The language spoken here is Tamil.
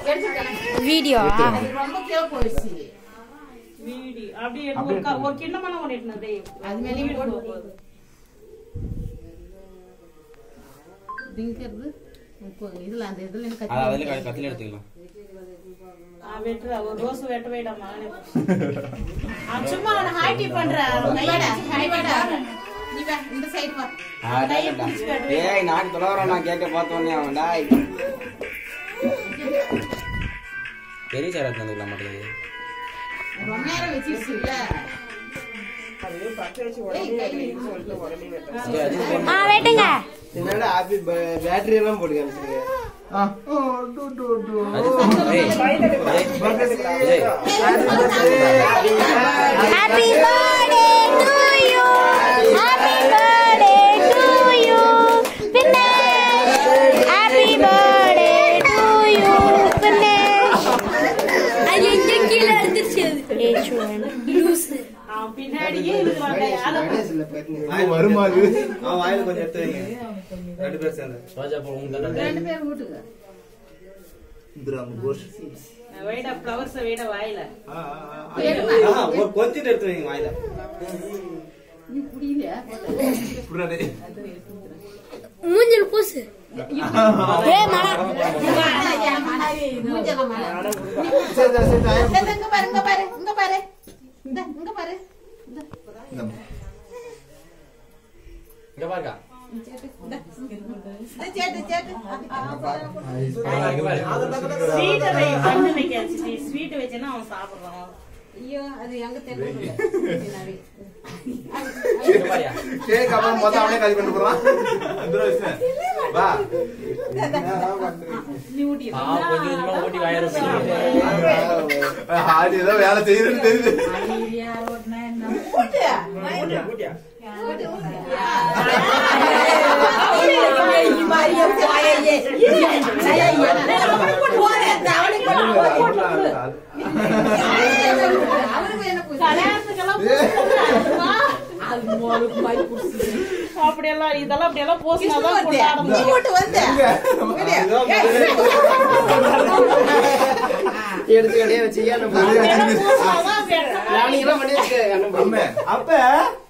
வீடியோ அது ரொம்ப கீழே போயிடுச்சு வீடி அப்படியே எடுத்து ஒரு க- ஒரு கிண்ணமான ஒண்ணு எடுத்துனு அப்படியே அது மேலேயும் போட்டு திங்கிறது இதுல அந்த இதுல எனக்கு அது அதில் கத்தில எடுத்துக்கலாம் ஆ, வெட்டுறா ஒரு ரோஸ் வெட்ட வைடா மகனே அவன் சும்மா அவனை ஹாய்டி பண்ற அவன் கையை வச்சு hi பண்றா. நீ வா இந்த சைடு வா ஏய் நான் தொலைவரம் நான் கேட்க பார்த்தோன்னே அவன் டாய் பெரிய சார் எடுத்து மாட்டேங்குது ரொம்ப நேரம் வச்சிருச்சு இல்ல ஏய், கையில இருக்கு. ஆ வெட்டுங்க என்னடா ஹாப்பி பேட்டரி எல்லாம் போட்டு காமிச்சிருக்கேன் happy birthday to you happy birthday to you பின்னே ஹாப்பி பர்த்டே டு யூ பின்னே அது எங்க கீழ எடுத்துச்சு லூஸ் அவன் பின்னாடியே இருக்கிறாங்க யாரும் வருமா அவன் வாயில கொஞ்சம் எடுத்து வைங்க ரெண்டு பேர் சேர்ந்து ரோஜா பூ உங்களுக்கு ரெண்டு பேர் வீட்டுக்கு இந்திராம கோஷ் வைடா ஃப்ளவர்ஸ் வைடா வாயில ஆஹா, ஒரு கொஞ்சம் எடுத்து வைங்க வாயில நீ புரியலையா மூஞ்சில் பூசு ஏ மலா மூஞ்சல மலை. இந்த இங்க பாரு இங்க பாரு இங்க பாரு இந்த இங்க பாரு இந்த இங்க பாருங்க இந்த சேட்டு சேட்டு இங்க பாரு ஸ்வீட் வை பண்ணு வைக்காச்சு ஸ்வீட் வச்சேன்னா அவன் சாப்பிடுறான் ஐயோ அது எங்க தெரியல இங்க பாரியா கேக் அப்புறம் மொத்தம் அவனே காலி பண்ணிட்டு போறான் வா நீ ஊட்டி ஆ கொஞ்சம் கொஞ்சமா ஓட்டி வாயில ஆடி ஏதோ வேலை செய்யுதுன்னு தெரியுது அவருக்கு என்ன பூசி கல்யாணத்துக்கெல்லாம் அப்படியெல்லாம் இதெல்லாம் அப்படியெல்லாம் போஸ்டாதான் கொண்டாட முடியும் எடுத்து கடையே வச்சு அப்படியெல்லாம் போஸ்டாதான் வெட்டணும். ராணிகளாம் பண்ணி வச்சுக்க அப்ப